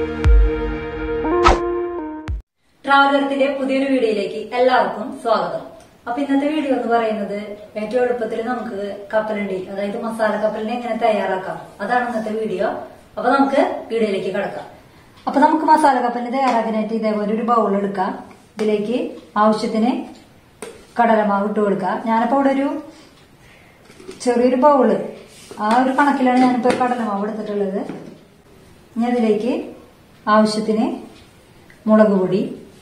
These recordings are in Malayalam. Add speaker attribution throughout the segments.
Speaker 1: ട്രാവലർത്തിന്റെ പുതിയൊരു വീഡിയോയിലേക്ക് എല്ലാവർക്കും സ്വാഗതം അപ്പൊ ഇന്നത്തെ വീഡിയോ എന്ന് പറയുന്നത് ഏറ്റവും എളുപ്പത്തിൽ നമുക്ക് കപ്പലണ്ടി അതായത് മസാല കപ്പലിനെ എങ്ങനെ തയ്യാറാക്കാം അതാണ് ഇന്നത്തെ വീഡിയോ അപ്പൊ നമുക്ക് വീഡിയോയിലേക്ക് കിടക്കാം അപ്പൊ നമുക്ക് മസാല കപ്പലിന് തയ്യാറാക്കാനായിട്ട് ഇതേപോലെ ഒരു ബൗൾ എടുക്കാം ഇതിലേക്ക് ആവശ്യത്തിന് കടലമാവ് ഇട്ട് കൊടുക്കാം ഞാനിപ്പോ ഇവിടെ ഒരു ചെറിയൊരു ബൗള് ആ ഒരു കണക്കിലാണ് ഞാനിപ്പോ കടലമാവ് എടുത്തിട്ടുള്ളത് ഇനി അതിലേക്ക് ആവശ്യത്തിന് മുളക് പൊടി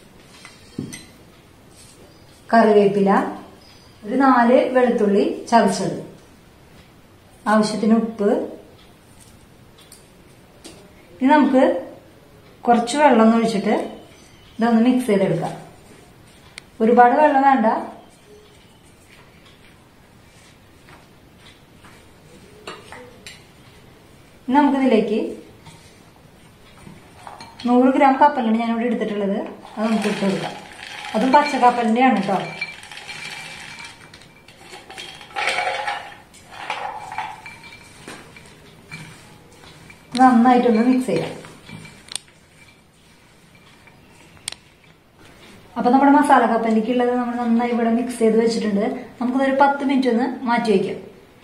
Speaker 1: കറിവേപ്പില ഒരു നാല് വെളുത്തുള്ളി ചതച്ചത് ആവശ്യത്തിന് ഉപ്പ് ഇനി നമുക്ക് കുറച്ച് വെള്ളം ഒന്ന് ഒഴിച്ചിട്ട് ഇതൊന്ന് മിക്സ് ചെയ്തെടുക്കാം ഒരുപാട് വെള്ളം വേണ്ട ഇനി നമുക്കിതിലേക്ക് നൂറ് ഗ്രാം കപ്പലാണ് ഞാനിവിടെ എടുത്തിട്ടുള്ളത് അത് നമുക്ക് ഇട്ട് കൊടുക്കാം അതും പച്ച കപ്പലിന്റെ ആണ് കേട്ടോ നന്നായിട്ടൊന്ന് മിക്സ് ചെയ്യാം അപ്പൊ നമ്മുടെ മസാല കപ്പലിക്കുള്ളത് നമ്മൾ നന്നായി ഇവിടെ മിക്സ് ചെയ്ത് വെച്ചിട്ടുണ്ട് നമുക്കതൊരു പത്ത് മിനിറ്റ് ഒന്ന് മാറ്റി വയ്ക്കാം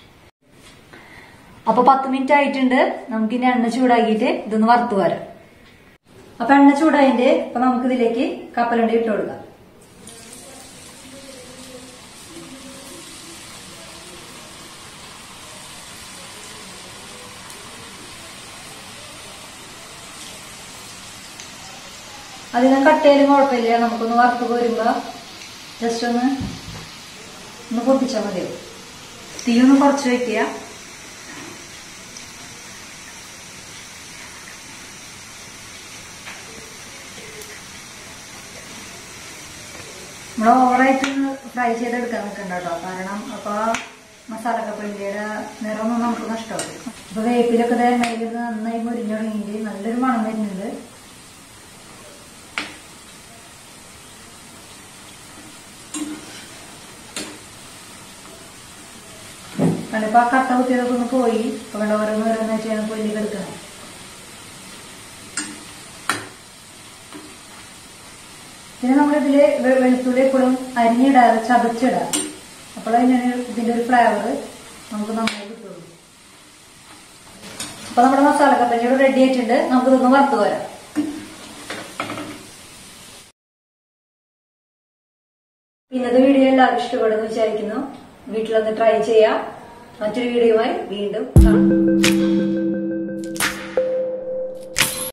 Speaker 1: അപ്പൊ പത്ത് മിനിറ്റ് ആയിട്ടുണ്ട് നമുക്കിനി എണ്ണ ചൂടാക്കിയിട്ട് ഇതൊന്ന് വറുത്തു വരാം അപ്പൊ എണ്ണ ചൂടായതിന്റെ അപ്പൊ നമുക്ക് ഇതിലേക്ക് കപ്പലണ്ടി ഇട്ട് കൊടുക്കാം അധികം കട്ടയിലും കുഴപ്പമില്ല നമുക്കൊന്ന് വറുത്ത് പോരുമ്പോ ജസ്റ്റ് ഒന്ന് ഒന്ന് പൊട്ടിച്ചാൽ മതിയോ തീ ഒന്ന് കുറച്ച് വെക്കുക നമ്മൾ ഓവറായിട്ട് ഫ്രൈ ചെയ്തെടുക്കാൻ നിൽക്കണ്ട കേട്ടോ കാരണം അപ്പൊ മസാല കപ്പലിന്റെ നിറമൊന്നും നമുക്ക് നഷ്ടമാവും അപ്പൊ വേപ്പിലൊക്കെ ദേ എണ്ണയിൽ ഇത് നന്നായി മുരിഞ്ഞു തുടങ്ങിയിട്ട് നല്ലൊരു മണം വരുന്നുണ്ട് കണ്ടിപ്പോ ആ കട്ട കുത്തിയതൊക്കെ ഒന്ന് പോയി അപ്പൊ കണ്ട ഓരോന്ന് ഓരോന്ന് വെച്ചാൽ കൊല്ലി കിടക്കണം പിന്നെ നമ്മളിതില് വെ- വെളുത്തുള്ളി എപ്പോഴും അരിഞ്ഞിടാതെ ചതച്ചിടാം അപ്പോഴതിനാണ് ഇതിന്റെ ഒരു ഫ്ലേവർ നമുക്ക് നന്നായി കിട്ടുള്ളൂ അപ്പൊ നമ്മുടെ മസാല കപ്പലിയോട് റെഡി ആയിട്ടുണ്ട് നമുക്ക് ഇതൊന്ന് വറുത്ത് വരാം ഇന്നത്തെ വീഡിയോ എല്ലാവർക്കും ഇഷ്ടപ്പെടുന്നു വിചാരിക്കുന്നു വീട്ടിലൊന്ന് ട്രൈ ചെയ്യാം മറ്റൊരു വീഡിയോയുമായി വീണ്ടും കാണാം